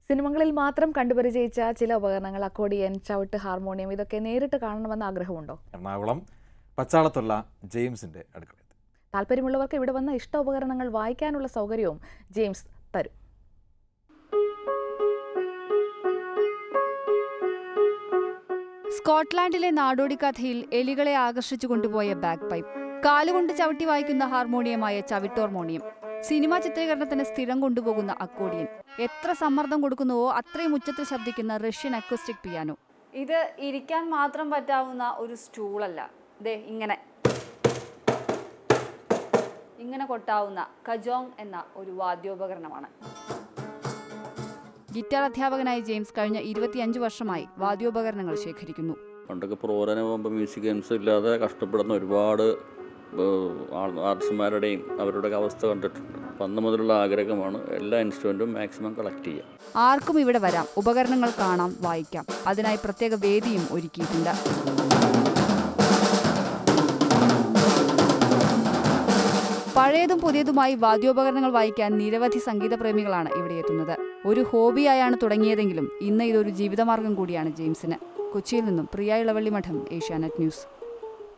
സിനിമകളിൽ മാത്രം കണ്ടുപരിചയിച്ച ചില ഉപകരണങ്ങൾ അക്കോഡിയൻ ചവിട്ട് ഹാർമോണിയം ഇതൊക്കെ നേരിട്ട് കാണണമെന്ന് ആഗ്രഹമുണ്ടോ എറണാകുളം പച്ചാളത്തുള്ള ജെയിംസിന്റെ അടുക്കളയിൽ താല്പര്യമുള്ളവർക്ക് ഇവിടെ വന്ന ഇഷ്ട ഉപകരണങ്ങൾ വായിക്കാനുള്ള സൗകര്യവും ജെയിംസ് തരും സ്കോട്ട്ലാൻഡിലെ നാടോടി കഥയിൽ എലികളെ ആകർഷിച്ചു കൊണ്ടുപോയ ബാക്ക് പൈപ്പ് കാലുകൊണ്ട് ചവിട്ടി വായിക്കുന്ന ഹാർമോണിയമായ ചവിട്ടോർമോണിയം സിനിമാ ചിത്രീകരണത്തിന് സ്ഥിരം കൊണ്ടുപോകുന്ന അക്കോഡിയൻ എത്ര സമ്മർദ്ദം കൊടുക്കുന്നുവോ അത്രയും ഉച്ചത്തിൽ ശബ്ദിക്കുന്ന റഷ്യൻ അക്വസ്റ്റിക് പിയാനോ ഇത് ഇരിക്കാൻ മാത്രം പറ്റാവുന്ന ഒരു സ്റ്റൂളല്ല ദേ ഇങ്ങനെ ഇങ്ങനെ കൊട്ടാവുന്ന കജോങ് എന്ന ഒരു വാദ്യോപകരണമാണ് ഗിറ്റാർ അധ്യാപകനായ ജെയിംസ് കഴിഞ്ഞ ഇരുപത്തിയഞ്ച് വർഷമായി വാദ്യോപകരണങ്ങൾ ശേഖരിക്കുന്നു പണ്ടൊക്കെ പ്രോഗ്രാം പോകുമ്പോൾ മ്യൂസിക് ഗെയിംസ് ഇല്ലാതെ കഷ്ടപ്പെടുന്ന ഒരുപാട് ആർട്സുമാരുടെയും അവരുടെയൊക്കെ അവസ്ഥ കണ്ടിട്ടുണ്ട് അപ്പം അന്ന് മുതലുള്ള ആഗ്രഹമാണ് എല്ലാ ഇൻസ്ട്രുമെൻറ്റും മാക്സിമം കളക്ട് ചെയ്യുക ആർക്കും ഇവിടെ വരാം ഉപകരണങ്ങൾ കാണാം വായിക്കാം അതിനായി പ്രത്യേക വേദിയും ഒരുക്കിയിട്ടുണ്ട് പഴയതും പുതിയതുമായി വാദ്യോപകരണങ്ങൾ വായിക്കാൻ നിരവധി സംഗീത പ്രേമികളാണ് ഇവിടെ എത്തുന്നത് ഒരു ഹോബിയായാണ് തുടങ്ങിയതെങ്കിലും ഇന്ന് ഇതൊരു ജീവിതമാർഗം കൂടിയാണ് ജെയിംസിന് കൊച്ചിയിൽ നിന്നും പ്രിയ ഇളവള്ളി മഠം ഏഷ്യാനെറ്റ് ന്യൂസ്